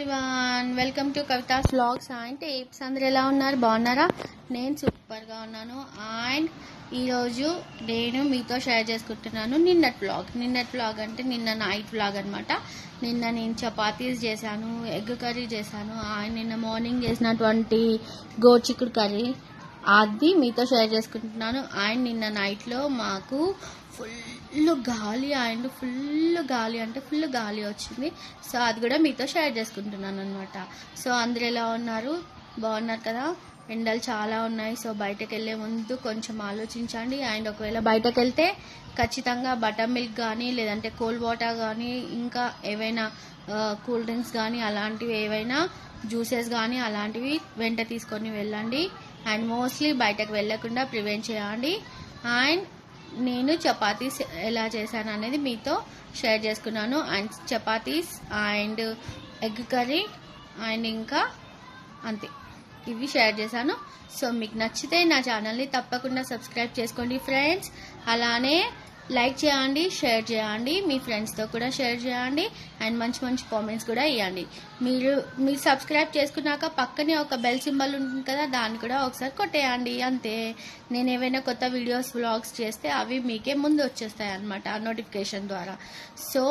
everyone welcome to Kavitha's vlogs and tips అందరు ఎలా ఉన్నారు బాగున్నారా నేను సూపర్గా ఉన్నాను అండ్ ఈరోజు నేను మీతో షేర్ చేసుకుంటున్నాను నిన్నటి వ్లాగ్ నిన్నటి వ్లాగ్ అంటే నిన్న నైట్ వ్లాగ్ అనమాట నిన్న నేను చపాతీస్ చేశాను ఎగ్ కర్రీ చేశాను అండ్ నిన్న మార్నింగ్ చేసినటువంటి గోచిక్కుడు కర్రీ అది మీతో షేర్ చేసుకుంటున్నాను అండ్ నిన్న నైట్లో మాకు ఫుల్ గాలి అండ్ ఫుల్ గాలి అంటే ఫుల్ గాలి వచ్చింది సో అది కూడా మీతో షేర్ చేసుకుంటున్నాను అనమాట సో అందరు ఎలా ఉన్నారు బాగున్నారు కదా ఎండలు చాలా ఉన్నాయి సో బయటకు వెళ్ళే ముందు కొంచెం ఆలోచించండి అండ్ ఒకవేళ బయటకు వెళ్తే ఖచ్చితంగా బటర్ మిల్క్ కానీ లేదంటే కోల్డ్ వాటర్ కానీ ఇంకా ఏవైనా కూల్ డ్రింక్స్ కానీ అలాంటివి ఏవైనా జ్యూసెస్ కానీ అలాంటివి వెంట తీసుకొని వెళ్ళండి అండ్ మోస్ట్లీ బయటకు వెళ్ళకుండా ప్రివెంట్ చేయండి అండ్ నేను చపాతీస్ ఎలా చేశాను అనేది మీతో షేర్ చేసుకున్నాను and chapatis and egg curry and ఇంకా అంతే ఇవి షేర్ చేశాను సో మీకు నచ్చితే నా ఛానల్ని తప్పకుండా సబ్స్క్రైబ్ చేసుకోండి ఫ్రెండ్స్ అలానే లైక్ చేయండి షేర్ చేయండి మీ ఫ్రెండ్స్తో కూడా షేర్ చేయండి అండ్ మంచి మంచి కామెంట్స్ కూడా ఇవ్వండి మీరు మీరు సబ్స్క్రైబ్ చేసుకున్నాక పక్కనే ఒక బెల్ సింబల్ ఉంటుంది కదా దాన్ని కూడా ఒకసారి కొట్టేయండి అంతే నేను ఏవైనా కొత్త వీడియోస్ వ్లాగ్స్ చేస్తే అవి మీకే ముందు వచ్చేస్తాయి అనమాట నోటిఫికేషన్ ద్వారా సో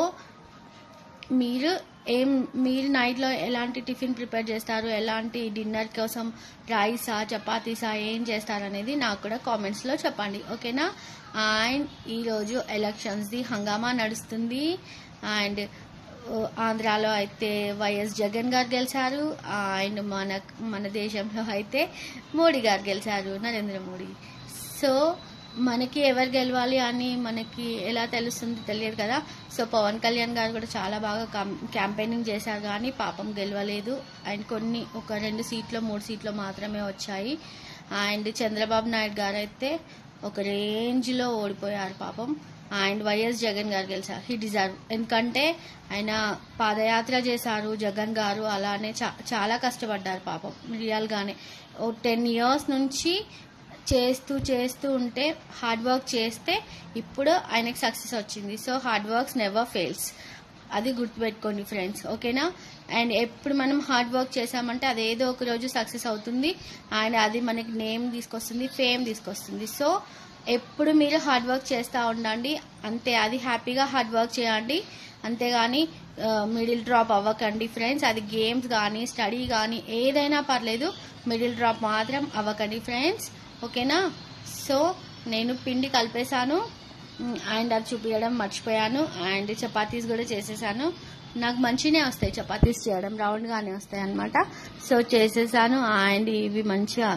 మీరు ఏం మీరు నైట్లో ఎలాంటి టిఫిన్ ప్రిపేర్ చేస్తారు ఎలాంటి డిన్నర్ కోసం రైసా చపాతీసా ఏం చేస్తారు అనేది నాకు కూడా కామెంట్స్లో చెప్పండి ఓకేనా అండ్ ఈరోజు ఎలక్షన్స్ది హంగామా నడుస్తుంది అండ్ ఆంధ్రాలో అయితే వైఎస్ జగన్ గారు గెలిచారు అండ్ మన మన దేశంలో అయితే మోడీ గారు గెలిచారు నరేంద్ర మోడీ సో మనకి ఎవరు గెలవాలి అని మనకి ఎలా తెలుస్తుంది తెలియదు కదా సో పవన్ కళ్యాణ్ గారు కూడా చాలా బాగా క్యాంపెయినింగ్ చేశారు కానీ పాపం గెలవలేదు అండ్ కొన్ని ఒక రెండు సీట్లు మూడు సీట్లు మాత్రమే వచ్చాయి అండ్ చంద్రబాబు నాయుడు గారు అయితే ఒక రేంజ్లో ఓడిపోయారు పాపం అండ్ వైఎస్ జగన్ గారు గెలిచారు హీ డిజర్వ్ ఎందుకంటే ఆయన పాదయాత్ర చేశారు జగన్ గారు అలానే చాలా కష్టపడ్డారు పాపం రియల్గానే ఓ టెన్ ఇయర్స్ నుంచి చేస్తూ చేస్తూ ఉంటే హార్డ్ వర్క్ చేస్తే ఇప్పుడు ఆయనకి సక్సెస్ వచ్చింది so hard works never fails అది గుర్తుపెట్టుకోండి ఫ్రెండ్స్ ఓకేనా అండ్ ఎప్పుడు మనం హార్డ్ వర్క్ చేసామంటే అది ఏదో ఒక రోజు సక్సెస్ అవుతుంది అండ్ అది మనకి నేమ్ తీసుకొస్తుంది ఫేమ్ తీసుకొస్తుంది సో ఎప్పుడు మీరు హార్డ్ వర్క్ చేస్తూ ఉండండి అంతే అది హ్యాపీగా హార్డ్ వర్క్ చేయండి అంతేగాని మిడిల్ డ్రాప్ అవ్వకండి ఫ్రెండ్స్ అది గేమ్స్ కానీ స్టడీ కానీ ఏదైనా పర్లేదు మిడిల్ డ్రాప్ మాత్రం అవ్వకండి ఫ్రెండ్స్ ఓకేనా సో నేను పిండి కలిపేశాను అండ్ అది చూపించడం మర్చిపోయాను అండ్ చపాతీస్ కూడా చేసేసాను నాకు మంచిగానే వస్తాయి చపాతీస్ చేయడం రౌండ్గానే వస్తాయి అనమాట సో చేసేసాను అండ్ ఇవి మంచిగా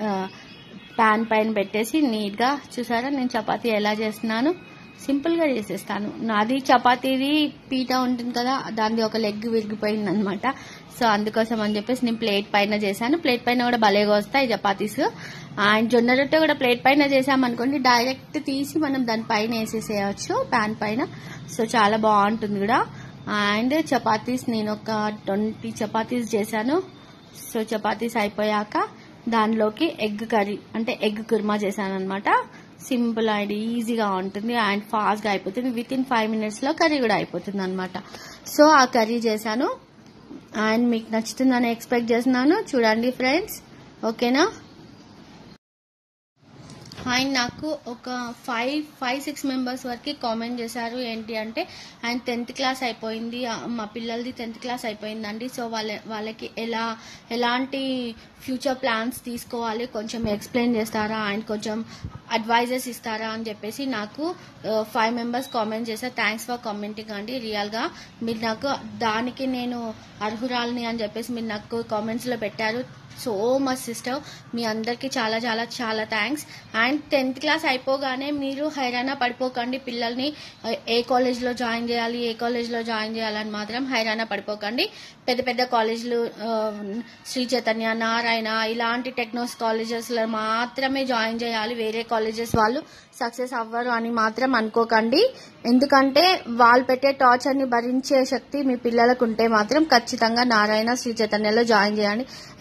ప్యాన్ పైన పెట్టేసి నీట్గా చూసారా నేను చపాతీ ఎలా చేస్తున్నాను సింపుల్గా చేసేస్తాను నాది చపాతీది పీట ఉంటుంది కదా దానిది ఒక లెగ్ విరిగిపోయింది అనమాట సో అందుకోసం అని చెప్పేసి నేను ప్లేట్ పైన చేశాను ప్లేట్ పైన కూడా భలేగా వస్తాయి చపాతీస్ అండ్ జొన్న రొట్టె కూడా ప్లేట్ పైన చేసామనుకోండి డైరెక్ట్ తీసి మనం దాని పైన వేసేసేయచ్చు ప్యాన్ పైన సో చాలా బాగుంటుంది కూడా అండ్ చపాతీస్ నేను ఒక ట్వంటీ చపాతీస్ చేశాను సో చపాతీస్ అయిపోయాక దానిలోకి ఎగ్ కర్రీ అంటే ఎగ్ కుర్మా చేశాను అనమాట సింపుల్ అండ్ ఈజీగా ఉంటుంది అండ్ ఫాస్ట్గా అయిపోతుంది విత్ ఇన్ ఫైవ్ మినిట్స్లో కర్రీ కూడా అయిపోతుంది అనమాట సో ఆ కర్రీ చేశాను అండ్ మీకు నచ్చుతుందని ఎక్స్పెక్ట్ చేస్తున్నాను చూడండి ఫ్రెండ్స్ ఓకేనా అండ్ నాకు ఒక ఫైవ్ ఫైవ్ సిక్స్ మెంబర్స్ వరకు కామెంట్ చేశారు ఏంటి అంటే అండ్ టెన్త్ క్లాస్ అయిపోయింది మా పిల్లలది టెన్త్ క్లాస్ అయిపోయిందండి సో వాళ్ళ వాళ్ళకి ఎలా ఎలాంటి ఫ్యూచర్ ప్లాన్స్ తీసుకోవాలి కొంచెం ఎక్స్ప్లెయిన్ చేస్తారా అండ్ కొంచెం అడ్వైజెస్ ఇస్తారా అని చెప్పేసి నాకు ఫైవ్ మెంబర్స్ కామెంట్ చేశారు థ్యాంక్స్ ఫర్ కామెంటింగ్ అండి రియల్గా మీరు నాకు దానికి నేను అర్హురాలని అని చెప్పేసి మీరు నాకు కామెంట్స్లో పెట్టారు సో మచ్ సిస్టర్ మీ అందరికీ చాలా చాలా చాలా థ్యాంక్స్ అండ్ టెన్త్ క్లాస్ అయిపోగానే మీరు హైరానా పడిపోకండి పిల్లల్ని ఏ కాలేజ్లో జాయిన్ చేయాలి ఏ కాలేజ్లో జాయిన్ చేయాలని మాత్రం హైరానా పడిపోకండి పెద్ద పెద్ద కాలేజీలు శ్రీ చైతన్య నారాయణ ఇలాంటి టెక్నోస్ కాలేజెస్లో మాత్రమే జాయిన్ చేయాలి వేరే కాలేజెస్ వాళ్ళు సక్సెస్ అవ్వరు అని మాత్రం అనుకోకండి ఎందుకంటే వాళ్ళు పెట్టే టార్చర్ని భరించే శక్తి మీ పిల్లలకు ఉంటే మాత్రం ఖచ్చితంగా నారాయణ శ్రీ చైతన్యలో జాయిన్ చేయండి ఎందుకంటే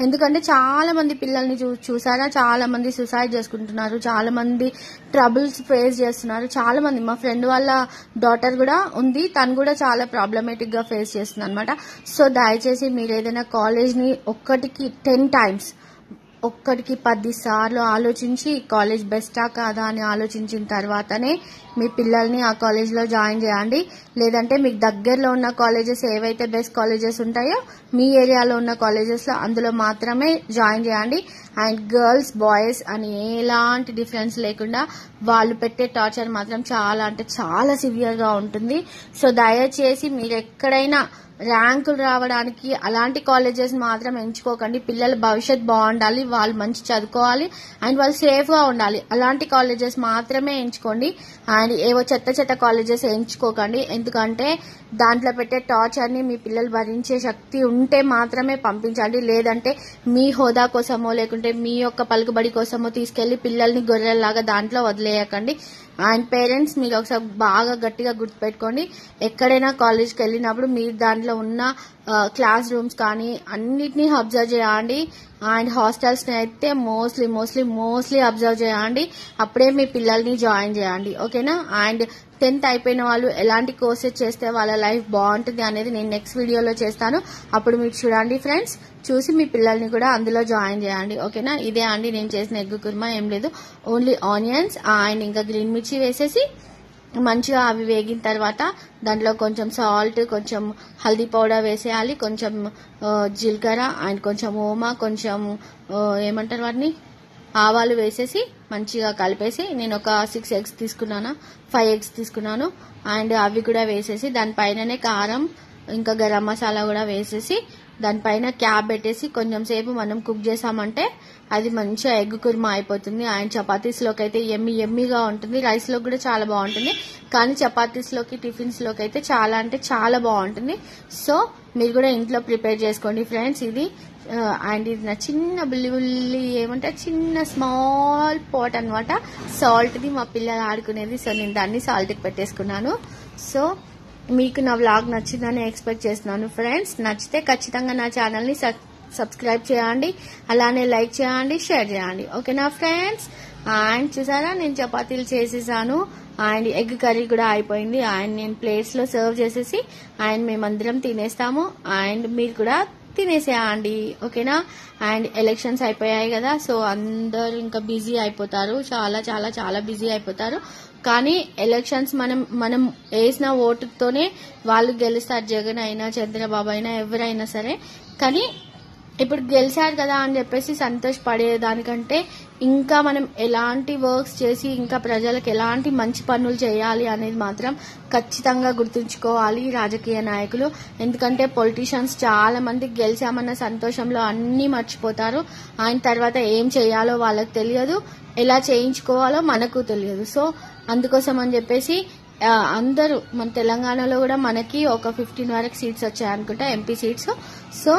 చాలా మంది పిల్లల్ని చూ చూసారా చాలా మంది సూసైడ్ చేసుకుంటున్నారు చాలా మంది ట్రబుల్స్ ఫేస్ చేస్తున్నారు చాలా మంది మా ఫ్రెండ్ వాళ్ళ డాటర్ కూడా ఉంది తను కూడా చాలా ప్రాబ్లమేటిక్ గా ఫేస్ చేస్తుంది అనమాట సో దయచేసి మీరు ఏదైనా కాలేజ్ ని ఒక్కటికి టెన్ టైమ్స్ ఒక్కటికి పది సార్లు ఆలోచించి కాలేజ్ బెస్టా కాదా అని ఆలోచించిన తర్వాతనే మీ పిల్లల్ని ఆ కాలేజ్లో జాయిన్ చేయండి లేదంటే మీకు దగ్గరలో ఉన్న కాలేజెస్ ఏవైతే బెస్ట్ కాలేజెస్ ఉంటాయో మీ ఏరియాలో ఉన్న కాలేజెస్లో అందులో మాత్రమే జాయిన్ చేయండి అండ్ గర్ల్స్ బాయ్స్ అని ఎలాంటి డిఫరెన్స్ లేకుండా వాళ్ళు పెట్టే టార్చర్ మాత్రం చాలా అంటే చాలా సివియర్గా ఉంటుంది సో దయచేసి మీరు ఎక్కడైనా ర్యాంకులు రావడానికి అలాంటి కాలేజెస్ మాత్రం ఎంచుకోకండి పిల్లల భవిష్యత్ బాగుండాలి వాళ్ళు మంచి చదువుకోవాలి అండ్ వాళ్ళు సేఫ్గా ఉండాలి అలాంటి కాలేజెస్ మాత్రమే ఎంచుకోండి అండ్ ఏవో చెత్త చెత్త కాలేజెస్ ఎంచుకోకండి ఎందుకంటే దాంట్లో పెట్టే టార్చర్ని మీ పిల్లలు భరించే శక్తి ఉంటే మాత్రమే పంపించండి లేదంటే మీ హోదా కోసమో లేకుంటే మీ యొక్క పలుకుబడి కోసమో తీసుకెళ్లి పిల్లల్ని గొర్రెల్లాగా దాంట్లో వదిలేయకండి అండ్ పేరెంట్స్ మీరు ఒకసారి బాగా గట్టిగా గుర్తుపెట్టుకోండి ఎక్కడైనా కాలేజ్కి వెళ్ళినప్పుడు మీరు దాంట్లో ఉన్న క్లాస్ రూమ్స్ కానీ అన్నిటినీ అబ్జర్వ్ చేయండి అండ్ హాస్టల్స్ని అయితే మోస్ట్లీ మోస్ట్లీ మోస్ట్లీ అబ్జర్వ్ చేయండి అప్పుడే మీ పిల్లల్ని జాయిన్ చేయండి ఓకేనా అండ్ టెన్త్ అయిపోయిన వాళ్ళు ఎలాంటి కోర్సెస్ చేస్తే వాళ్ళ లైఫ్ బాగుంటుంది అనేది నేను నెక్స్ట్ వీడియోలో చేస్తాను అప్పుడు మీరు చూడండి ఫ్రెండ్స్ చూసి మీ పిల్లల్ని కూడా అందులో జాయిన్ చేయండి ఓకేనా ఇదే అండి నేను చేసిన ఎగ్గు కుర్మా ఏం లేదు ఓన్లీ ఆనియన్స్ అండ్ ఇంకా గ్రీన్ మిర్చి వేసేసి మంచిగా అవి వేగిన తర్వాత దాంట్లో కొంచెం సాల్ట్ కొంచెం హల్దీ పౌడర్ వేసేయాలి కొంచెం ఆ, జీలకర్ర అండ్ కొంచెం ఓమా కొంచెం ఆ, ఏమంటారు వాటిని ఆవాలు వేసేసి మంచిగా కలిపేసి నేను ఒక సిక్స్ ఎగ్స్ తీసుకున్నాను ఫైవ్ ఎగ్స్ తీసుకున్నాను అండ్ అవి కూడా వేసేసి దానిపైననే కారం ఇంకా గరం మసాలా కూడా వేసేసి దానిపైన క్యాప్ పెట్టేసి కొంచెం సేపు మనం కుక్ చేసామంటే అది మంచిగా ఎగ్ కుర్మా అయిపోతుంది అండ్ చపాతీస్లోకి అయితే ఎమ్మి ఎమ్మిగా ఉంటుంది రైస్లో కూడా చాలా బాగుంటుంది కానీ చపాతీస్లోకి టిఫిన్స్లోకి అయితే చాలా అంటే చాలా బాగుంటుంది సో మీరు కూడా ఇంట్లో ప్రిపేర్ చేసుకోండి ఫ్రెండ్స్ ఇది ఆ, అండ్ ఇది నా చిన్న బుల్లి బుల్లి ఏమంటే చిన్న స్మాల్ పాట్ అనమాట సాల్ట్ది మా పిల్లలు ఆడుకునేది సో నేను దాన్ని సాల్ట్కి పెట్టేసుకున్నాను సో మీకు నా వ్లాగ్ నచ్చిందని ఎక్స్పెక్ట్ చేస్తున్నాను ఫ్రెండ్స్ నచ్చితే ఖచ్చితంగా నా ఛానల్ని సబ్స్క్రైబ్ చేయండి అలానే లైక్ చేయండి షేర్ చేయండి ఓకేనా ఫ్రెండ్స్ అండ్ చూసారా నేను చపాతీలు చేసేసాను అండ్ ఎగ్ కర్రీ కూడా అయిపోయింది అండ్ నేను ప్లేట్స్లో సర్వ్ చేసేసి అండ్ మేమందరం తినేస్తాము అండ్ మీరు కూడా తినేసేయండి ఓకేనా అండ్ ఎలక్షన్స్ అయిపోయాయి కదా సో అందరూ ఇంకా బిజీ అయిపోతారు చాలా చాలా చాలా బిజీ అయిపోతారు కానీ ఎలక్షన్స్ మనం మనం వేసిన ఓటుతోనే వాళ్ళు గెలుస్తారు జగన్ అయినా చంద్రబాబు అయినా ఎవరైనా సరే కానీ ఇప్పుడు గెలిచారు కదా అని చెప్పేసి సంతోషపడే దానికంటే ఇంకా మనం ఎలాంటి వర్క్స్ చేసి ఇంకా ప్రజలకు ఎలాంటి మంచి పనులు చేయాలి అనేది మాత్రం ఖచ్చితంగా గుర్తుంచుకోవాలి రాజకీయ నాయకులు ఎందుకంటే పొలిటీషియన్స్ చాలా మంది గెలిచామన్న సంతోషంలో అన్నీ మర్చిపోతారు ఆయన తర్వాత ఏం చేయాలో వాళ్ళకి తెలియదు ఎలా చేయించుకోవాలో మనకు తెలియదు సో అందుకోసం అని చెప్పేసి ఆ, అందరూ మన తెలంగాణలో కూడా మనకి ఒక ఫిఫ్టీన్ వరకు సీట్స్ వచ్చాయి అనుకుంటా ఎంపీ సీట్స్ సో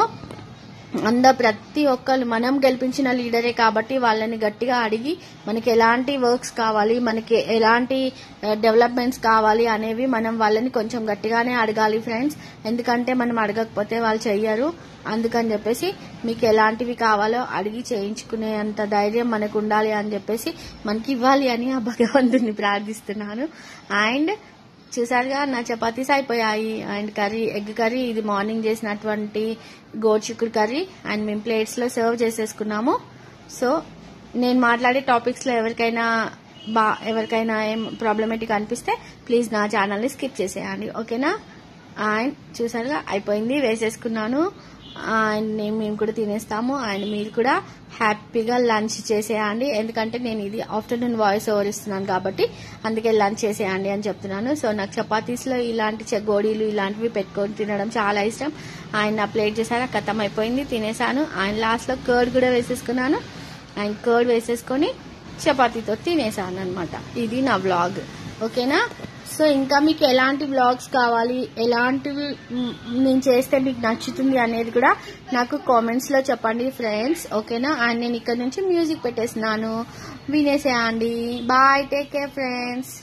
అందరు ప్రతి ఒక్కరు మనం గెలిపించిన లీడరే కాబట్టి వాళ్ళని గట్టిగా అడిగి మనకి ఎలాంటి వర్క్స్ కావాలి మనకి ఎలాంటి డెవలప్మెంట్స్ కావాలి అనేవి మనం వాళ్ళని కొంచెం గట్టిగానే అడగాలి ఫ్రెండ్స్ ఎందుకంటే మనం అడగకపోతే వాళ్ళు చెయ్యరు అందుకని చెప్పేసి మీకు ఎలాంటివి కావాలో అడిగి చేయించుకునే అంత ధైర్యం మనకు ఉండాలి అని చెప్పేసి మనకి ఇవ్వాలి అని ఆ భగవంతుని ప్రార్థిస్తున్నాను అండ్ చూసారుగా నా చపాతీస్ అయిపోయాయి అండ్ కర్రీ ఎగ్ కర్రీ ఇది మార్నింగ్ చేసినటువంటి గోడ్చిక్కుడు కర్రీ అండ్ మేము ప్లేట్స్లో సర్వ్ చేసేసుకున్నాము సో నేను మాట్లాడే టాపిక్స్లో ఎవరికైనా బా ఎవరికైనా ఏం ప్రాబ్లమేటిక్ అనిపిస్తే ప్లీజ్ నా ఛానల్ని స్కిప్ చేసేయండి ఓకేనా అండ్ చూసారుగా అయిపోయింది వేసేసుకున్నాను అండ్ నేను మేము కూడా తినేస్తాము అండ్ మీరు కూడా హ్యాపీగా లంచ్ చేసేయండి ఎందుకంటే నేను ఇది ఆఫ్టర్నూన్ వాయిస్ ఓవర్ ఇస్తున్నాను కాబట్టి అందుకే లంచ్ చేసేయండి అని చెప్తున్నాను సో నాకు చపాతీస్లో ఇలాంటి చెగోడీలు ఇలాంటివి పెట్టుకొని తినడం చాలా ఇష్టం ఆయన నా ప్లేట్ చేశారా ఖతం అయిపోయింది తినేసాను అండ్ లాస్ట్లో కర్డ్ కూడా వేసేసుకున్నాను అండ్ కర్డ్ వేసేసుకొని చపాతీతో తినేసాను అనమాట ఇది నా వ్లాగ్ ఓకేనా సో ఇంకా మీకు ఎలాంటి వ్లాగ్స్ కావాలి ఎలాంటివి మ్, నేను చేస్తే మీకు నచ్చుతుంది అనేది కూడా నాకు కామెంట్స్ లో చెప్పండి ఫ్రెండ్స్ ఓకేనా అండ్ నేను ఇక్కడ నుంచి మ్యూజిక్ పెట్టేస్తున్నాను వినేసేయండి bye take care friends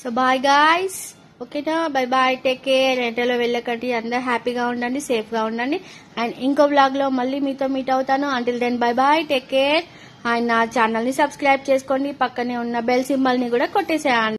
so bye guys ఓకేనా బై బాయ్ టేక్ కేర్ ఎంటలో వెళ్ళకండి అందరు హ్యాపీగా ఉండండి సేఫ్గా ఉండండి అండ్ ఇంకో వ్లాగ్లో మళ్ళీ మీతో మీట్ అవుతాను until then bye bye take care and నా ఛానల్ని సబ్స్క్రైబ్ చేసుకోండి పక్కనే ఉన్న బెల్ సింబల్ని కూడా కొట్టేసేయండి